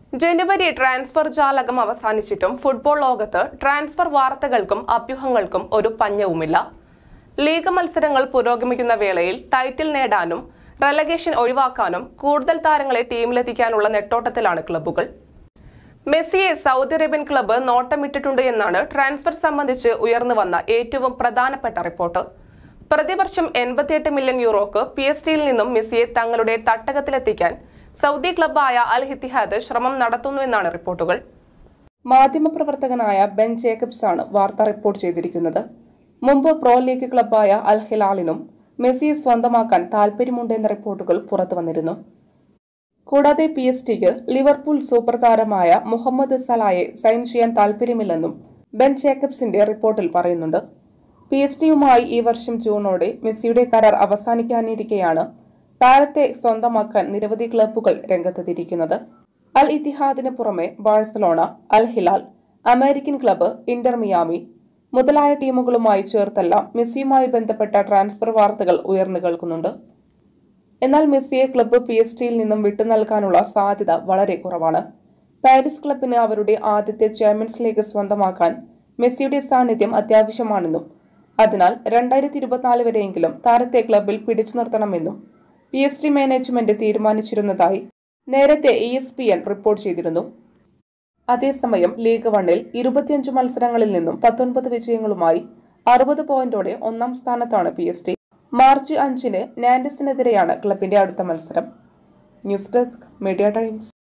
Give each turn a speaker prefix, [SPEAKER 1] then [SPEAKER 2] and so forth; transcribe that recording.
[SPEAKER 1] ജനുവരി transfer ജാലകം അവസാനിച്ചിട്ടും football ലോകത്ത് transfer വാർത്തകൾക്കും അഭ്യൂഹങ്ങൾക്കും ഒരു പഞ്ഞവുമില്ല ലീഗ് മത്സരങ്ങൾ പുരോഗമിക്കുന്ന വേളയിൽ ടൈറ്റിൽ നേടാനും റെലഗേഷൻ ഒഴിവാക്കാനും കൂടുതൽ താരങ്ങളെ ടീമിലെത്തിക്കാനുള്ള നെട്ടോട്ടത്തിലാണ് ക്ലബ്ബുകൾ മെസ്സിയെ സൗദി അറേബ്യൻ ക്ലബ്ബ് നോട്ടമിട്ടിട്ടുണ്ട് എന്നാണ് ട്രാൻസ്ഫർ സംബന്ധിച്ച് ഉയർന്നു വന്ന ഏറ്റവും പ്രധാനപ്പെട്ട റിപ്പോർട്ട് പ്രതിവർഷം എൺപത്തിയെട്ട് മില്യൺ യൂറോക്ക് പി എസ് ടിയിൽ നിന്നും മെസ്സിയെ തങ്ങളുടെ തട്ടകത്തിലെത്തിക്കാൻ സൗദി ക്ലബ്ബായ അൽ ഹിത്തിഹാദ് ശ്രമം നടത്തുന്നുവെന്നാണ് റിപ്പോർട്ടുകൾ മാധ്യമപ്രവർത്തകനായ ബെൻ ജേക്കബ്സ് ആണ് വാർത്ത റിപ്പോർട്ട് ചെയ്തിരിക്കുന്നത് മുമ്പ് പ്രോ ലീഗ് ക്ലബ്ബായ അൽ ഹിലാലിനും മെസ്സിയെ സ്വന്തമാക്കാൻ താൽപ്പര്യമുണ്ടെന്ന റിപ്പോർട്ടുകൾ പുറത്തു വന്നിരുന്നു കൂടാതെ പി എസ് ടിക്ക് ലിവർപൂൾ സൂപ്പർ താരമായ മുഹമ്മദ് സലായെ സൈൻ ചെയ്യാൻ താൽപ്പര്യമില്ലെന്നും ബെൻ ജേക്കബ്സിന്റെ റിപ്പോർട്ടിൽ പറയുന്നുണ്ട് പി എസ് ടിയുമായി ഈ വർഷം ജൂണോടെ മെസ്സിയുടെ കരാർ അവസാനിക്കാനിരിക്കെയാണ് താരത്തെ സ്വന്തമാക്കാൻ നിരവധി ക്ലബ്ബുകൾ രംഗത്തെത്തിയിരിക്കുന്നത് അൽ ഇത്തിഹാദിന് പുറമെ Barcelona Al Hilal American club Inter Miami മുതലായ ടീമുകളുമായി ചേർത്തെല്ലാം മെസ്സിയുമായി ബന്ധപ്പെട്ട ട്രാൻസ്ഫർ വാർത്തകൾ ഉയർന്നു കേൾക്കുന്നുണ്ട് എന്നാൽ മെസ്സിയെ ക്ലബ്ബ് പി എസ് ടിയിൽ നിന്നും വിട്ടു നൽകാനുള്ള സാധ്യത വളരെ കുറവാണ് പാരീസ് ക്ലബിന് അവരുടെ ആദ്യത്തെ ചാമ്പ്യൻസ് ലീഗ് സ്വന്തമാക്കാൻ മെസ്സിയുടെ സാന്നിധ്യം അത്യാവശ്യമാണെന്നും അതിനാൽ രണ്ടായിരത്തി ഇരുപത്തിനാല് വരെയെങ്കിലും താരത്തെ ക്ലബിൽ പിടിച്ചു നിർത്തണമെന്നും പി എസ് ടി മാനേജ്മെന്റ് തീരുമാനിച്ചിരുന്നതായി നേരത്തെ E S P N report ചെയ്തിരുന്നു അതേസമയം ലീഗ് വണ്ണിൽ ഇരുപത്തിയഞ്ച് മത്സരങ്ങളിൽ നിന്നും പത്തൊൻപത് വിജയങ്ങളുമായി അറുപത് പോയിന്റോടെ ഒന്നാം സ്ഥാനത്താണ് പി എസ് ടി മാർച്ച് അഞ്ചിന് നാൻഡസിനെതിരെയാണ് ക്ലബിന്റെ അടുത്ത മത്സരം ന്യൂസ് ഡെസ്ക് മീഡിയ ടൈംസ്